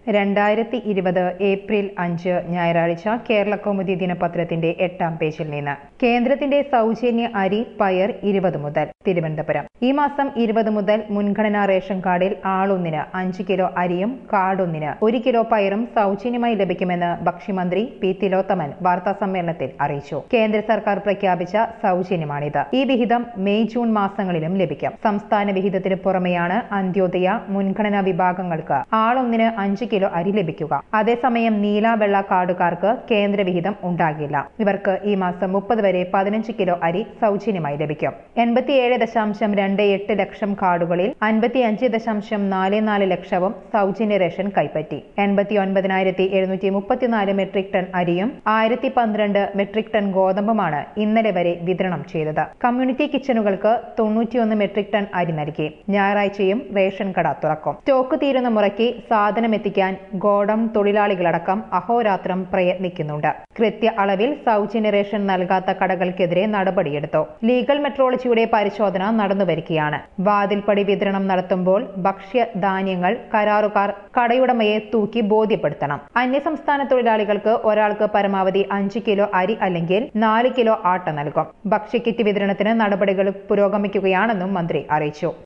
രണ്ടായിരത്തി ഇരുപത് ഏപ്രിൽ അഞ്ച് ഞായറാഴ്ച കേരള കൗമുദി ദിനപത്രത്തിന്റെ എട്ടാം പേജിൽ നിന്ന് കേന്ദ്രത്തിന്റെ സൗജന്യ അരി പയർ ഇരുപത് മുതൽ തിരുവനന്തപുരം ഈ മാസം ഇരുപത് മുതൽ മുൻഗണനാ റേഷൻ കാർഡിൽ ആളൊന്നിന് അഞ്ച് കിലോ അരിയും കാർഡൊന്നിന് ഒരു കിലോ പയറും സൗജന്യമായി ലഭിക്കുമെന്ന് ഭക്ഷ്യമന്ത്രി പി തിലോത്തമൻ വാർത്താ സമ്മേളനത്തിൽ അറിയിച്ചു കേന്ദ്ര സർക്കാർ പ്രഖ്യാപിച്ച സൗജന്യമാണിത് ഈ വിഹിതം മെയ് ജൂൺ മാസങ്ങളിലും ലഭിക്കും സംസ്ഥാന വിഹിതത്തിന് പുറമെയാണ് അന്ത്യോദയ മുൻഗണനാ വിഭാഗങ്ങൾക്ക് ആളൊന്നിന് അഞ്ച് കിലോ അരി ലഭിക്കുക അതേസമയം നീല വെള്ള കാർഡുകാർക്ക് കേന്ദ്ര വിഹിതം ഉണ്ടാകില്ല ഇവർക്ക് ഈ മാസം മുപ്പത് വരെ പതിനഞ്ച് കിലോ അരി സൗജന്യമായി ലഭിക്കും എൺപത്തിയേഴ് ദശാംശം രണ്ട് എട്ട് ലക്ഷം കാർഡുകളിൽ അൻപത്തിയഞ്ച് ദശാംശം നാല് നാല് ലക്ഷവും സൗജന്യ റേഷൻ കൈപ്പറ്റി എൺപത്തി ഒൻപതിനായിരത്തി എഴുന്നൂറ്റി മുപ്പത്തിനാല് മെട്രിക് ടൺ അരിയും ആയിരത്തി പന്ത്രണ്ട് മെട്രിക് ടൺ ഗോതമ്പുമാണ് ഇന്നലെ വരെ വിതരണം ചെയ്തത് കമ്മ്യൂണിറ്റി കിച്ചണുകൾക്ക് തൊണ്ണൂറ്റിയൊന്ന് മെട്രിക് ടൺ അരി നൽകി ഞായറാഴ്ചയും റേഷൻ കട തുറക്കും സ്റ്റോക്ക് തീരുന്ന മുറയ്ക്ക് സാധനം എത്തിക്കാൻ ഗോഡൌൺ തൊഴിലാളികളടക്കം അഹോരാത്രം പ്രയത്നിക്കുന്നുണ്ട് കൃത്യ അളവിൽ സൗജന്യ റേഷൻ നൽകാത്ത കടകൾക്കെതിരെ നടപടിയെടുത്തു ലീഗൽ മെട്രോളജിയുടെ പരിശോധന നടന്നുവരികയാണ് വാതിൽപ്പടി വിതരണം നടത്തുമ്പോൾ ഭക്ഷ്യധാന്യങ്ങൾ കരാറുകാർ കടയുടമയെ തൂക്കി ബോധ്യപ്പെടുത്തണം അന്യസംസ്ഥാന തൊഴിലാളികൾക്ക് ഒരാൾക്ക് പരമാവധി അഞ്ച് കിലോ അരി അല്ലെങ്കിൽ നാല് കിലോ ആട്ട നൽകും ഭക്ഷ്യക്കിറ്റ് വിതരണത്തിന് നടപടികൾ പുരോഗമിക്കുകയാണെന്നും മന്ത്രി അറിയിച്ചു